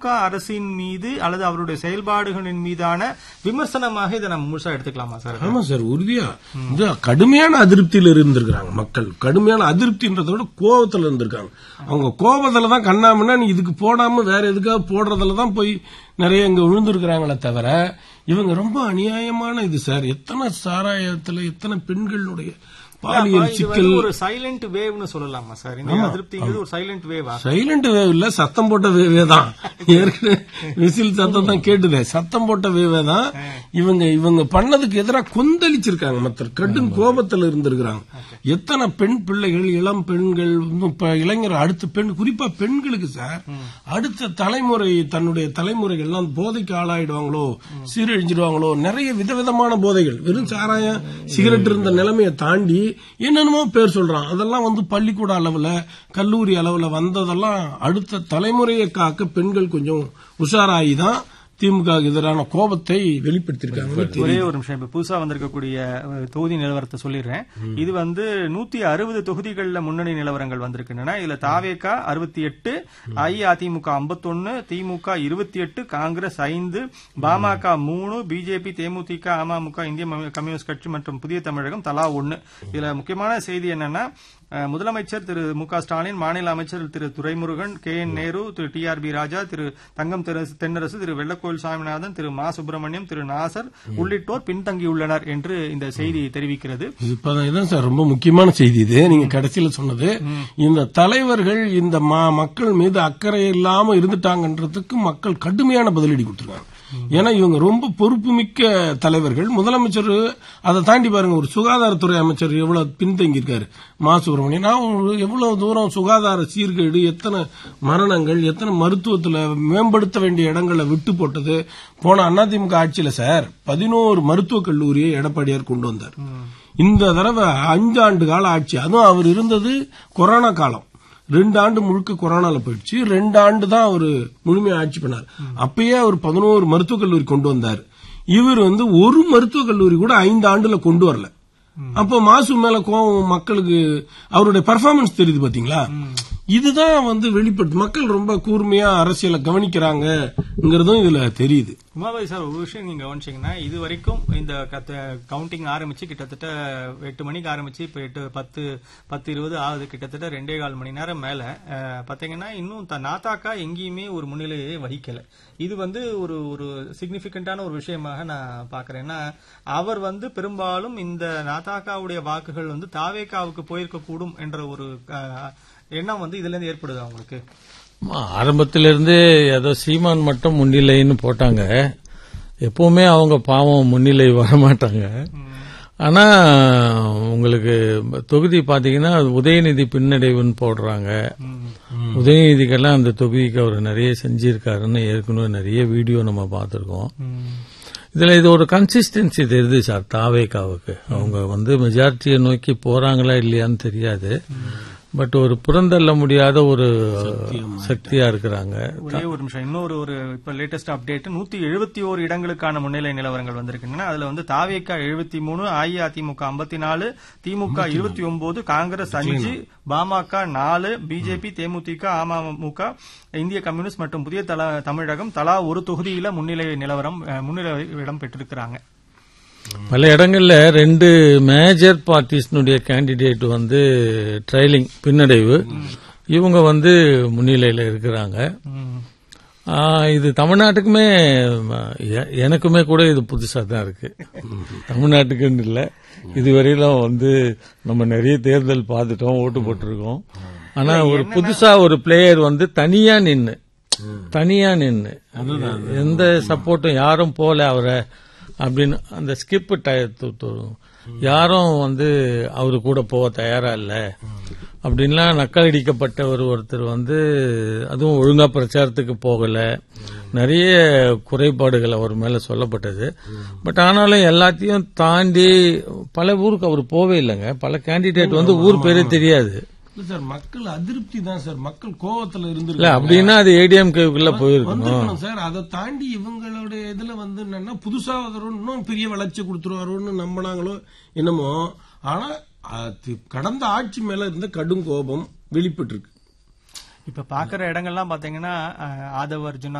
திமுக அரசின் மீது அல்லது அவருடைய செயல்பாடுகளின் மீதான விமர்சனமாக இதை நம்ம முழுசா எடுத்துக்கலாமா சார் ஆமா சார் உறுதியா இது கடுமையான அதிருப்தியில இருந்திருக்காங்க மக்கள் கடுமையான அதிருப்தின்றதை விட கோபத்துல இருந்திருக்காங்க அவங்க கோபத்துல தான் கண்ணாமன்னா நீ இதுக்கு போடாம வேற எதுக்காக போடுறதுல தான் போய் நிறைய இங்க விழுந்திருக்கிறாங்களே தவிர இவங்க ரொம்ப அநியாயமான இது சார் எத்தனை சாராயத்துல எத்தனை பெண்களுடைய பாலியல் இது சிக்கல் வந்து ஒரு சைலண்ட் வேவ்னு சொல்லலாமா சார் இந்த அதிருப்திங்கிறது ஒரு சைலண்ட் வேவா சைலண்ட் வேவ் இல்ல சத்தம் போட்ட வேவே தான் ஏற்கனவே விசில் சத்தம் தான் கேட்டுதே சத்தம் போட்ட வேவே தான் இவங்க இவங்க பண்ணதுக்கு எதிராக கொந்தளிச்சிருக்காங்க மற்ற கடும் கோபத்துல இருந்திருக்கிறாங்க எத்தனை பெண் பிள்ளைகள் இளம் பெண்கள் இன்னும் இப்ப இளைஞர் அடுத்த பெண் குறிப்பா பெண்களுக்கு சார் அடுத்த தலைமுறை தன்னுடைய தலைமுறைகள் எல்லாம் போதைக்கு ஆளாயிடுவாங்களோ சீரழிஞ்சிடுவாங்களோ நிறைய விதவிதமான போதைகள் வெறும் சாராயம் சிகரெட் இருந்த நிலைமையை தாண்டி என்னென்னமோ பேர் சொல்றான் அதெல்லாம் வந்து பள்ளிக்கூட அளவுல கல்லூரி அளவுல வந்ததெல்லாம் அடுத்த தலைமுறையை காக்க பெண்கள் கொஞ்சம் உஷாராகி தான் திமுக எதிரான கோபத்தை வெளிப்படுத்தியிருக்காங்க ஒரே ஒரு நிமிஷம் இப்ப புதுசா வந்திருக்கக்கூடிய அஹ், தொகுதி நிலவரத்தை சொல்லிடுறேன் இது வந்து நூத்தி அறுபது தொகுதிகள்ல முன்னணி நிலவரங்கள் வந்திருக்கின்றன இதுல தாவேகா அறுபத்தி எட்டு அஇஅதிமுக ஐம்பத்தொன்னு திமுக இருபத்தி எட்டு காங்கிரஸ் ஐந்து பாமக மூணு பிஜேபி தேமுதிக அமமுக இந்திய ம- கம்யூனிஸ்ட் கட்சி மற்றும் புதிய தமிழகம் தலா ஒன்னு இதுல முக்கியமான செய்தி என்னன்னா அஹ், முதலமைச்சர் திரு மு க ஸ்டாலின் மாநில அமைச்சர் திரு துரைமுருகன் கே என் நேரு திரு டி ஆர் பி ராஜா திரு தங்கம் தெரசு- தென்னரசு திரு வெள்ளக்கோயில் சாமிநாதன் திரு மா சுப்பிரமணியம் திரு நாசர் உள்ளிட்டோர் பின்தங்கியுள்ளனர் என்று இந்த செய்தி தெரிவிக்கிறது இப்பதான் இதான் சார் ரொம்ப முக்கியமான செய்தி இது நீங்க கடைசியில சொன்னது இந்த தலைவர்கள் இந்த ம- மக்கள் மீது அக்கறை இல்லாம இருந்துட்டாங்கன்றதுக்கு மக்கள் கடுமையான பதிலடி கொடுத்திருக்காங்க ஏன்னா இவங்க ரொம்ப பொறுப்புமிக்க தலைவர்கள் முதலமைச்சர் அதை தாண்டி பாருங்க ஒரு சுகாதாரத்துறை அமைச்சர் எவ்வளவு பின்தங்கி இருக்காரு மா சுப்பிரமணியன் நான் ஒரு எவ்வளவு தூரம் சுகாதார சீர்கேடு எத்தனை மரணங்கள் எத்தனை மருத்துவத்துல மேம்படுத்த வேண்டிய இடங்களை விட்டு போட்டது போன அதிமுக ஆட்சியில சார் பதினோரு மருத்துவக் கல்லூரியை எடப்பாடியார் கொண்டு வந்தார் இந்த தடவை அஞ்சாண்டு கால ஆட்சி அதுவும் அவர் இருந்தது கொரோனா காலம் ரெண்டு ஆண்டு முழுக்க கொரோனால போயிடுச்சு ரெண்டு ஆண்டு தான் அவர் முழுமையா ஆட்சி பண்ணார் அப்பயே அவர் பதினோரு மருத்துவக் கல்லூரி கொண்டு வந்தார் இவர் வந்து ஒரு மருத்துவக் கல்லூரி கூட ஐந்து ஆண்டுல கொண்டு வரல அப்போ மாசு மேல கோவம் மக்களுக்கு அவருடைய பர்ஃபார்மன்ஸ் தெரியுது பாத்தீங்களா இதுதான் வந்து வெளிப்பட்டு மக்கள் ரொம்ப கூர்மையா அரசியலை கவனிக்கிறாங்கிறதும் இதுல தெரியுது உமாபாய் சார் ஒரு விஷயம் நீங்க கவனிச்சீங்கன்னா இது வரைக்கும் இந்த கவுண்டிங் ஆரம்பிச்சு கிட்டத்தட்ட எட்டு மணிக்கு ஆரம்பிச்சு இப்ப எட்டு பத்து பத்து இருபது ஆகுது கிட்டத்தட்ட ரெண்டே கால் மணி நேரம் மேல அஹ், பாத்தீங்கன்னா இன்னும் த- நாத்தாக்கா எங்கேயுமே ஒரு முன்னிலையை வகிக்கல இது வந்து ஒரு ஒரு சிக்னிபிகண்டான ஒரு விஷயமாக நான் பாக்குறேன் ஏன்னா அவர் வந்து பெரும்பாலும் இந்த நாத்தாக்காவுடைய வாக்குகள் வந்து தாவேக்காவுக்கு போயிருக்க கூடும் என்ற ஒரு அஹ், எண்ணம் வந்து இதுல இருந்து ஏற்படுது அவங்களுக்கு ஆமா, ஆரம்பத்திலிருந்தே ஏதோ சீமான் மட்டும் முன்னிலைன்னு போட்டாங்க எப்பவுமே அவங்க பாவம் முன்னிலை வரமாட்டாங்க ஆனா உங்களுக்கு தொகுதி பாத்தீங்கன்னா உதயநிதி பின்னடைவுன்னு போடுறாங்க உதயநிதிக்கெல்லாம் அந்த தொகுதிக்கு அவர் நிறைய செஞ்சிருக்காருன்னு ஏற்கனவே நிறைய வீடியோ நம்ம பார்த்திருக்கோம் இதுல இது ஒரு கன்சிஸ்டன்சி தெரியுது சார் தாவேக்காவுக்கு அவங்க வந்து மெஜாரிட்டியை நோக்கி போறாங்களா இல்லையான்னு தெரியாது பட் ஒரு புறந்தள்ள முடியாத ஒரு சக்தியா இருக்கிறாங்க ஒரே ஒரு நிமிஷம் இன்னொரு ஒரு இப்ப லேட்டஸ்ட் அப்டேட் நூத்தி எழுபத்தி ஓரு இடங்களுக்கான முன்னிலை நிலவரங்கள் வந்திருக்கின்றன அதுல வந்து தாவேக்கா எழுபத்தி மூணு அஇஅதிமுக ஐம்பத்தி நாலு திமுக இருபத்தி ஒன்பது காங்கிரஸ் அஞ்சு பாமக நாலு பிஜேபி தேமுதிக அமமுக இந்திய கம்யூனிஸ்ட் மற்றும் புதிய தல தமிழகம் தலா ஒரு தொகுதியில முன்னிலை நிலவரம் அஹ், முன்னிலை இடம் பெற்றிருக்கிறாங்க பல இடங்கள்ல ரெண்டு மேஜர் பார்ட்டிஸ்னுடைய கேண்டிடேட் வந்து ட்ரைலிங் பின்னடைவு இவங்க வந்து முன்னிலையில இருக்கிறாங்க ஆ, இது தமிழ்நாட்டுக்குமே எ- எனக்குமே கூட இது புதுசா தான் இருக்கு தமிழ்நாட்டுக்குன்னு இல்ல இதுவரையிலும் வந்து நம்ம நிறைய தேர்தல் பார்த்துட்டோம் ஓட்டு போட்டிருக்கோம் ஆனா ஒரு புதுசா ஒரு பிளேயர் வந்து தனியா நின்னு தனியா நின்னு எந்த சப்போர்ட்டும் யாரும் போல அவரை அப்படின்னு அந்த ஸ்கிப் யாரும் வந்து அவரு கூட போக தயாரா இல்ல அப்படின்லாம் நக்கலடிக்கப்பட்ட ஒரு ஒருத்தர் வந்து அதுவும் ஒழுங்கா பிரச்சாரத்துக்கு போகல நிறைய குறைபாடுகள் அவர் மேல சொல்லப்பட்டது பட் ஆனாலும் எல்லாத்தையும் தாண்டி பல ஊருக்கு அவர் போவே இல்லைங்க பல கேண்டிடேட் வந்து ஊர் பேரே தெரியாது இல்ல சார் மக்கள் அதிருப்தி தான் சார் மக்கள் கோவத்துல இல்ல இருந்து அப்படின்னா அது ஏடிஎம்கேக்குள்ள போயிருக்கணும் வந்திருக்கணும் சார் அதை தாண்டி இவங்களுடைய இதுல வந்து என்னன்னா புதுசா ஒரு இன்னும் பெரிய வளர்ச்சி கொடுத்துருவாரோன்னு நம்பினாங்களோ என்னமோ ஆனா அது கடந்த ஆட்சி மேல இருந்த கடும் கோபம் வெளிப்பட்டு இருக்கு இப்ப பாக்குற இடங்கள்லாம் பாத்தீங்கன்னா அஹ், ஆதவ அர்ஜுனா